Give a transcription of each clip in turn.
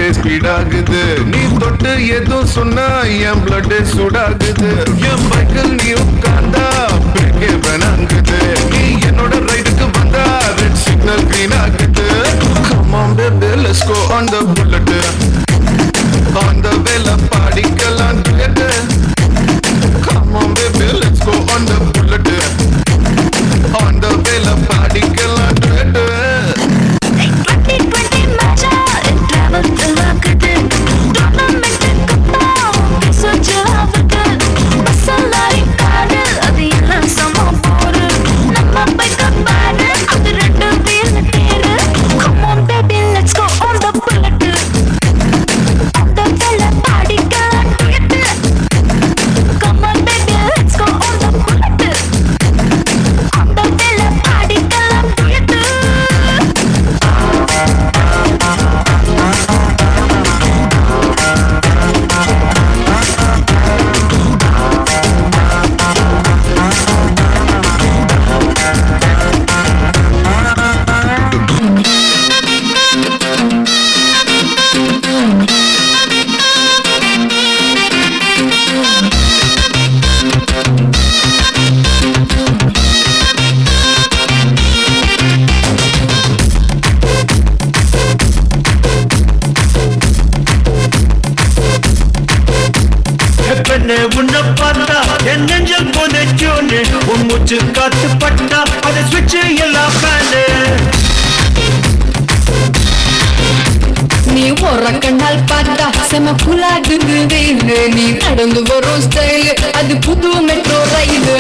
Speed ஆகுது நீ தொட்டு எதுவும் சொன்னா என் பிளட் சூடாகுது என் பைக்கில் நீ உட்கார்ந்தா பிரேக்கே வேணாங்குது நீ என்னோட ரைடுக்கு வந்தா ரெட் சிக்னல் கிரீன் ஆகுது Come on baby let's go on the bullet On the வேல பாடிக்கலாம் கேட்டு Come on baby let's go on the bullet On the வேல பாடிக்கலாம் கேட்டு டுவெண்ட்டி டுவெண்ட்டி மேட்சா டிராவல் ஆகுது டோர்னமெண்ட் கப்பா சுச்சு ஆகுது மசாலாரி காடு அது எல்லாம் சம போரு நம்ம பைக்க பாரு அது ரெண்டு வீல் தேரு Come on baby let's go on the bullet அந்த வேலை பாடிக்கலாம் duet. Come on baby let's go on the bullet அந்த வேலை பாடிக்கலாம் duet. பெண்ணே உன்னை பார்த்தா என் நெஞ்சல் புதைச்சோன்னு உன் மூச்சு காத்து பட்டா அதை சுவிட்சு எல்லாம் ஃபேனு நீ ஒரு கண்ணால் பார்த்தா செம குலாகுது வெயிலு நீ நடந்து வரும் ஸ்டைலு அது புது மெட்ரோ ரயிலு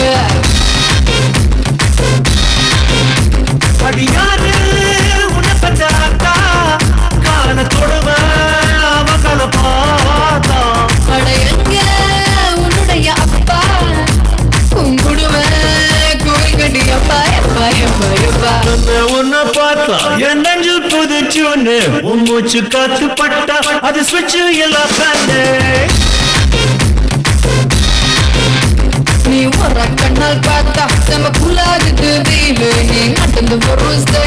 அடியாரு உன்னை பத்தாத்தா காண தொடுவேன் அவகால பார்த்தா அட எங்க உன்னுடைய அப்பா கும்பிடுவேன் கோயில் கட்டி அப்பா எப்பா எப்பா எப்பா பெண்ணே உன்னை பார்த்தா என் நெஞ்சல் புதைச்சோன்னு உன் மூச்சு காத்து பட்டா அது சுவிட்சு எல்லாம் ஃபேனு நீ ஒரு கண்ணால் பார்த்தா செம குலாகுது வெயிலு நீ நடந்து வரும் ஸ்டைலு